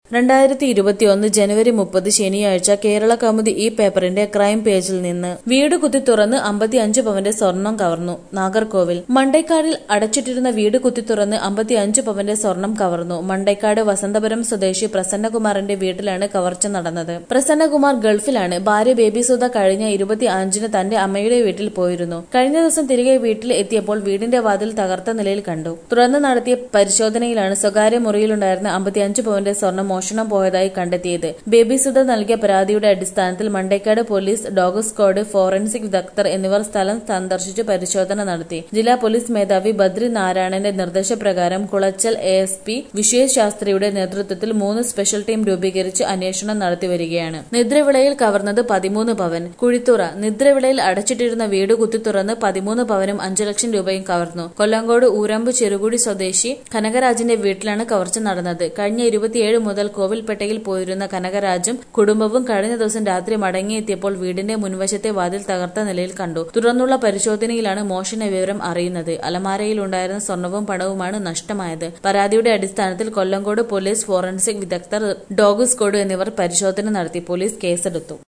രണ്ടായിരത്തി ഇരുപത്തിയൊന്ന് ജനുവരി മുപ്പത് ശനിയാഴ്ച കേരള കൗമുദി ഈ പേപ്പറിന്റെ ക്രൈം പേജിൽ നിന്ന് വീട് കുത്തി തുറന്ന് അമ്പത്തിയഞ്ച് പവന്റെ സ്വർണം കവർന്നു നാഗർകോവിൽ മണ്ടൈക്കാടിൽ അടച്ചിട്ടിരുന്ന വീട് കുത്തി തുറന്ന് അമ്പത്തിയഞ്ച് പവന്റെ സ്വർണം കവർന്നു മണ്ടൈക്കാട് വസന്തപുരം സ്വദേശി പ്രസന്നകുമാറിന്റെ വീട്ടിലാണ് കവർച്ച നടന്നത് പ്രസന്നകുമാർ ഗൾഫിലാണ് ഭാര്യ ബേബി സുധ കഴിഞ്ഞ ഇരുപത്തി അഞ്ചിന് തന്റെ അമ്മയുടെ വീട്ടിൽ പോയിരുന്നു കഴിഞ്ഞ ദിവസം തിരികെ വീട്ടിൽ എത്തിയപ്പോൾ വീടിന്റെ വാതിൽ തകർത്ത നിലയിൽ കണ്ടു തുടർന്ന് നടത്തിയ പരിശോധനയിലാണ് സ്വകാര്യ മുറിയിലുണ്ടായിരുന്ന അമ്പത്തിയഞ്ച് പവന്റെ സ്വർണം മോഷണം പോയതായി കണ്ടെത്തിയത് ബേബി സുധ നൽകിയ പരാതിയുടെ അടിസ്ഥാനത്തിൽ Mandaikadu police dog squad forensic വിദഗ്ധർ എന്നിവർ സ്ഥലം സന്ദർശിച്ച് പരിശോധന നടത്തി ജില്ലാ പോലീസ് മേധാവി ബദ്രി നാരായണന്റെ നിർദ്ദേശപ്രകാരം Colachel A S P Vishesh ശാസ്ത്രിയുടെ നേതൃത്വത്തിൽ മൂന്ന് സ്പെഷ്യൽ ടീം രൂപീകരിച്ച് അന്വേഷണം നടത്തിവരികയാണ് നിദ്രവിളയിൽ കവർന്നത് പതിമൂന്ന് പവൻ കുഴിത്തുറ നിദ്രവിളയിൽ അടച്ചിട്ടിരുന്ന വീട് കുത്തിത്തുറന്ന് പതിമൂന്ന് പവനും അഞ്ചു ലക്ഷം രൂപയും കവർന്നു കൊല്ലങ്കോട് ഊരമ്പ് ചെറുകുടി സ്വദേശി കനകരാജിന്റെ വീട്ടിലാണ് കവർച്ച നടന്നത് കഴിഞ്ഞ ഇരുപത്തിയേഴ് മുതൽ കോവിൽപ്പേട്ടയിൽ പോയിരുന്ന കനകരാജും കുടുംബവും കഴിഞ്ഞ ദിവസം രാത്രി മടങ്ങിയെത്തിയപ്പോൾ വീടിന്റെ മുൻവശത്തെ വാതിൽ തകർത്ത നിലയിൽ കണ്ടു തുടർന്നുള്ള പരിശോധനയിലാണ് മോഷണ വിവരം അറിയുന്നത് അലമാരയിലുണ്ടായിരുന്ന സ്വർണവും പണവുമാണ് നഷ്ടമായത് പരാതിയുടെ അടിസ്ഥാനത്തിൽ കൊല്ലങ്കോട് പോലീസ് ഫോറൻസിക് വിദഗ്ധർ ഡോഗ് സ്ക്വാഡ് എന്നിവർ പരിശോധന നടത്തി പോലീസ് കേസെടുത്തു